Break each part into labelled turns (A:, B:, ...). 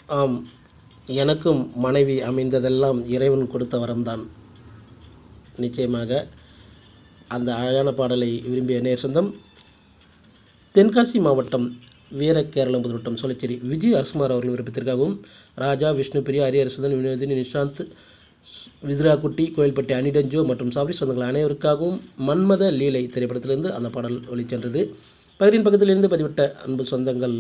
A: ஆம் எனக்கும் மனைவி அமைந்ததெல்லாம் இறைவன் கொடுத்த வரம்தான் நிச்சயமாக அந்த அழகான பாடலை விரும்பிய நேர் சொந்தம் தென்காசி மாவட்டம் வீரகேரளம் புதுவட்டம் சொலச்சேரி விஜய் அரசுமார் அவர்கள் விருப்பத்திற்காகவும் ராஜா விஷ்ணுபிரியா ஹரிஹரசுதன் வினோதினி நிஷாந்த் விதுராக்குட்டி கோயில்பட்டி அனிடஞ்சோ மற்றும் சாவரி சொந்தங்கள் அனைவருக்காகவும் மன்மத லீலை திரைப்படத்திலிருந்து அந்த பாடல் ஒளிச்சென்றது பகிரின் பக்கத்திலிருந்து பதிவிட்ட அன்பு சொந்தங்கள்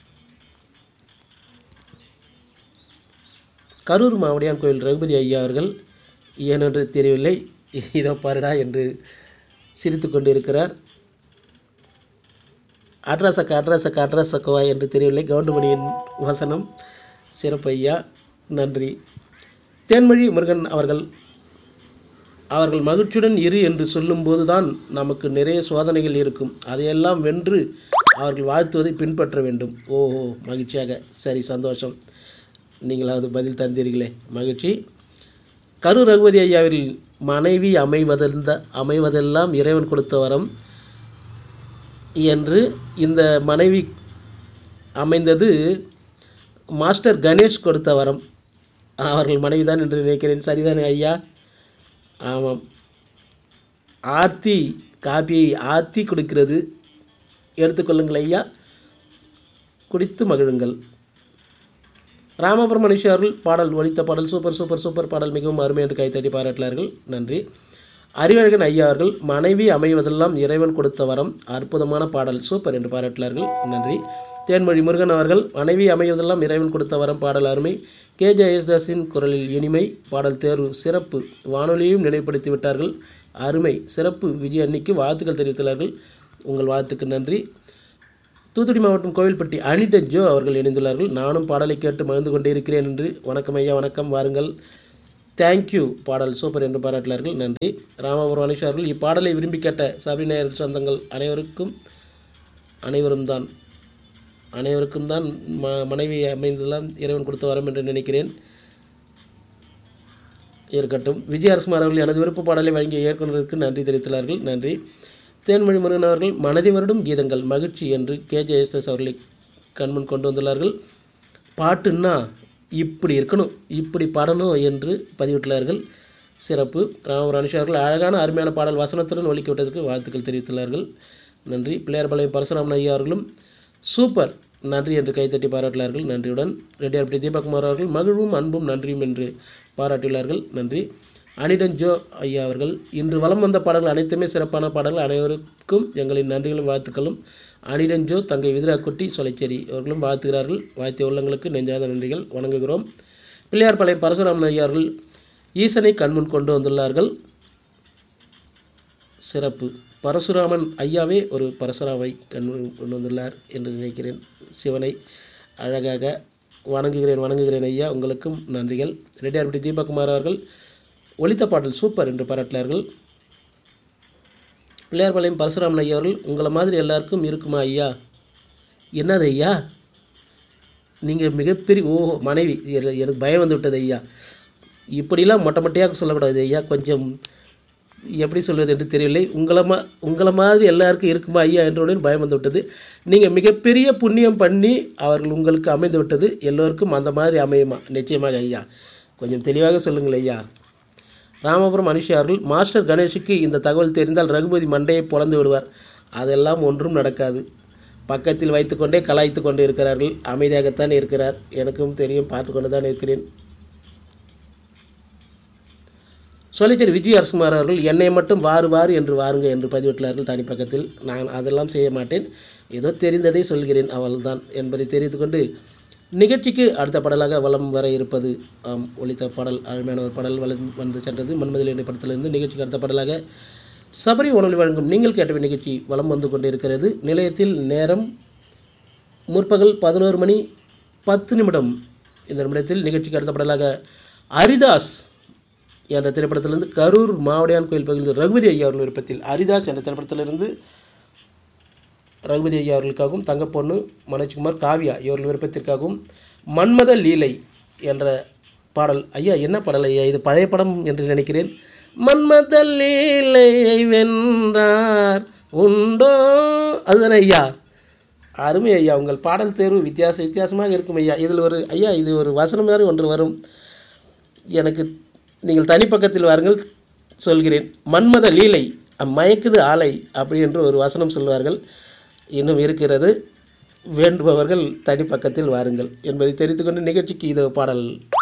A: கரூர் மாவடியான் கோயில் ரகுபதி ஐயா அவர்கள் ஏனென்று தெரியவில்லை இதோ பாருடா என்று சிரித்து கொண்டிருக்கிறார் அட்ராசக்க அட்ராசக்க அட்ராசக்கவா என்று தெரியவில்லை கவுண்டமணியின் வசனம் சிறப்பு ஐயா நன்றி தேன்மொழி முருகன் அவர்கள் அவர்கள் மகிழ்ச்சியுடன் இரு என்று சொல்லும்போது தான் நமக்கு நிறைய சோதனைகள் இருக்கும் அதையெல்லாம் வென்று அவர்கள் வாழ்த்துவதை பின்பற்ற வேண்டும் ஓஹோ மகிழ்ச்சியாக சரி சந்தோஷம் நீங்களாவது பதில் தந்தீர்களே மகிழ்ச்சி கரு ரகுபதி ஐயாவில் மனைவி அமைவதெந்த அமைவதெல்லாம் இறைவன் கொடுத்த வரம் என்று இந்த மனைவி அமைந்தது மாஸ்டர் கணேஷ் கொடுத்த வரம் அவர்கள் மனைவிதான் என்று நினைக்கிறேன் சரிதானே ஐயா ஆமாம் ஆர்த்தி காப்பியை ஆர்த்தி கொடுக்கிறது எடுத்துக்கொள்ளுங்கள் ஐயா குடித்து மகிழுங்கள் ராமபுரம் மனுஷி அவர்கள் பாடல் ஒலித்த பாடல் சூப்பர் சூப்பர் சூப்பர் பாடல் மிகவும் அருமை என்று கைத்தட்டி பாராட்டினார்கள் நன்றி அறிவழகன் ஐயா அவர்கள் மனைவி அமைவதெல்லாம் இறைவன் கொடுத்த வரம் அற்புதமான பாடல் சூப்பர் என்று பாராட்டினார்கள் நன்றி தேன்மொழி முருகன் அவர்கள் மனைவி அமைவதெல்லாம் இறைவன் கொடுத்த வரம் பாடல் அருமை கே ஜே யேசுதாஸின் குரலில் இனிமை பாடல் தேர்வு சிறப்பு வானொலியும் நினைவுபடுத்தி விட்டார்கள் அருமை சிறப்பு விஜய் அன்னிக்கு வாழ்த்துக்கள் தெரிவித்துள்ளார்கள் உங்கள் வாழ்த்துக்கு நன்றி தூத்துக்குடி மாவட்டம் கோவில்பட்டி அனிட ஜோ அவர்கள் இணைந்துள்ளார்கள் நானும் பாடலை கேட்டு மகிழ்ந்து கொண்டிருக்கிறேன் என்று வணக்கம் ஐயா வணக்கம் வாருங்கள் தேங்க்யூ பாடல் சூப்பர் என்று பாராட்டினார்கள் நன்றி ராமபுரம் அனிஷா அவர்கள் இப்பாடலை விரும்பி கேட்ட சபரிநாயர் சொந்தங்கள் அனைவருக்கும் அனைவரும் தான் அனைவருக்கும் தான் ம மனைவி அமைந்ததெல்லாம் இறைவன் கொடுத்த வரம் என்று நினைக்கிறேன் இருக்கட்டும் விஜய் அரசுமார் அவர்கள் எனது விருப்ப பாடலை வழங்கிய இயக்குநருக்கு நன்றி தெரிவித்துள்ளார்கள் நன்றி தேன்மொழி முருகன் அவர்கள் மனதை வருடும் கீதங்கள் மகிழ்ச்சி என்று கே ஜே எஸ்எஸ் அவர்களை கண்முன் கொண்டு வந்துள்ளார்கள் பாட்டுன்னா இப்படி இருக்கணும் இப்படி பாடணும் என்று பதிவிட்டுள்ளார்கள் சிறப்பு ராமபுரம் அனுஷா அவர்கள் அழகான அருமையான பாடல் வசனத்துடன் ஒலிக்க விட்டதற்கு வாழ்த்துக்கள் தெரிவித்துள்ளார்கள் நன்றி பிள்ளையார்பாளையம் பரசுராமன் ஐயா அவர்களும் சூப்பர் நன்றி என்று கைத்தட்டி பாராட்டினார்கள் நன்றியுடன் ரெட்டியார்பட்டி தீபக்குமார் அவர்கள் மகிழ்வும் அன்பும் நன்றியும் என்று பாராட்டியுள்ளார்கள் நன்றி அனிடன் ஜோ ஐயா அவர்கள் இன்று வலம் வந்த பாடல்கள் அனைத்துமே சிறப்பான பாடல்கள் அனைவருக்கும் எங்களின் நன்றிகளும் வாழ்த்துக்களும் அனிடன் ஜோ தங்கை விதிராக்குட்டி சொலைச்சேரி அவர்களும் வாழ்த்துகிறார்கள் வாழ்த்திய உள்ளங்களுக்கு நெஞ்சாத நன்றிகள் வணங்குகிறோம் பிள்ளையார்பாளையம் பரசுராமன் ஐயா அவர்கள் ஈசனை கண்முன் கொண்டு வந்துள்ளார்கள் சிறப்பு பரசுராமன் ஐயாவே ஒரு பரசுராமை கண் கொண்டு வந்துள்ளார் என்று நினைக்கிறேன் சிவனை அழகாக வணங்குகிறேன் வணங்குகிறேன் ஐயா உங்களுக்கும் நன்றிகள் ரெட்டியார்பட்டி தீபக்குமார் அவர்கள் ஒலித்த பாடல் சூப்பர் என்று பாராட்டினார்கள் பிள்ளையார்பாளையம் பரசுராமன் ஐயா அவர்கள் உங்களை மாதிரி எல்லாருக்கும் இருக்குமா ஐயா என்னது ஐயா நீங்கள் மிகப்பெரிய ஓ மனைவி என- எனக்கு பயம் வந்து விட்டது ஐயா இப்படிலாம் மொட்டை மொட்டையாக சொல்லக்கூடாது ஐயா கொஞ்சம் எப்படி சொல்வது என்று தெரியவில்லை உங்களை மா உங்களை மாதிரி எல்லாருக்கும் இருக்குமா ஐயா என்றவுடன் பயம் வந்து விட்டது நீங்கள் மிகப்பெரிய புண்ணியம் பண்ணி அவர்கள் உங்களுக்கு அமைந்து விட்டது எல்லோருக்கும் அந்த மாதிரி அமையுமா நிச்சயமாக ஐயா கொஞ்சம் தெளிவாக சொல்லுங்கள் ஐயா ராமபுரம் அனுஷி அவர்கள் மாஸ்டர் கணேஷுக்கு இந்த தகவல் தெரிந்தால் ரகுபதி மண்டையை பொளந்து விடுவார் அதெல்லாம் ஒன்றும் நடக்காது பக்கத்தில் வைத்துக்கொண்டே கலாய்த்து கொண்டு இருக்கிறார்கள் அமைதியாகத்தான் இருக்கிறார் எனக்கும் தெரியும் பார்த்து கொண்டு தான் இருக்கிறேன் சொலிச்சர் விஜய் அரசுமார் அவர்கள் என்னை மட்டும் வாரு வாரு என்று வாருங்க என்று பதிவிட்டுள்ளார்கள் தனி பக்கத்தில் நான் அதெல்லாம் செய்ய மாட்டேன் ஏதோ தெரிந்ததை சொல்கிறேன் அவள்தான் என்பதை தெரிவித்துக்கொண்டு நிகழ்ச்சிக்கு அடுத்த பாடலாக வலம் வர இருப்பது ஆம் ஒலித்த பாடல் அருமையான ஒரு பாடல் வளம் வந்து சென்றது மன்மதில் என்ற படத்திலிருந்து நிகழ்ச்சிக்கு அடுத்த பாடலாக சபரி உணவு வழங்கும் நீங்கள் கேட்ட நிகழ்ச்சி வலம் வந்து கொண்டிருக்கிறது நிலையத்தில் நேரம் முற்பகல் பதினோரு மணி பத்து நிமிடம் இந்த நிமிடத்தில் நிகழ்ச்சிக்கு அடுத்த பாடலாக ஹரிதாஸ் என்ற திரைப்படத்திலிருந்து கரூர் மாவடியான் கோயில் பகுதியில் ரகுபதி ஐயா அவர்கள் விருப்பத்தில் ஹரிதாஸ் என்ற திரைப்படத்திலிருந்து ரகுபதி ஐயா அவர்களுக்காகவும் தங்கப்பொண்ணு மனோஜ்குமார் காவியா இவர்கள் விருப்பத்திற்காகவும் மன்மத லீலை என்ற பாடல் ஐயா என்ன பாடல் ஐயா இது பழைய படம் என்று நினைக்கிறேன் மன்மத லீலையை வென்றார் உண்டோ அதுதானே ஐயா அருமை ஐயா உங்கள் பாடல் தேர்வு வித்தியாச வித்தியாசமாக இருக்கும் ஐயா இதில் ஒரு ஐயா இது ஒரு வசனம் மாதிரி ஒன்று வரும் எனக்கு நீங்கள் தனிப்பக்கத்தில் வாருங்கள் சொல்கிறேன் மன்மத லீலை மயக்குது ஆலை அப்படி என்று ஒரு வசனம் சொல்வார்கள் இன்னும் இருக்கிறது வேண்டுபவர்கள் தனிப்பக்கத்தில் வாருங்கள் என்பதை தெரிந்து கொண்டு நிகழ்ச்சிக்கு இது பாடல்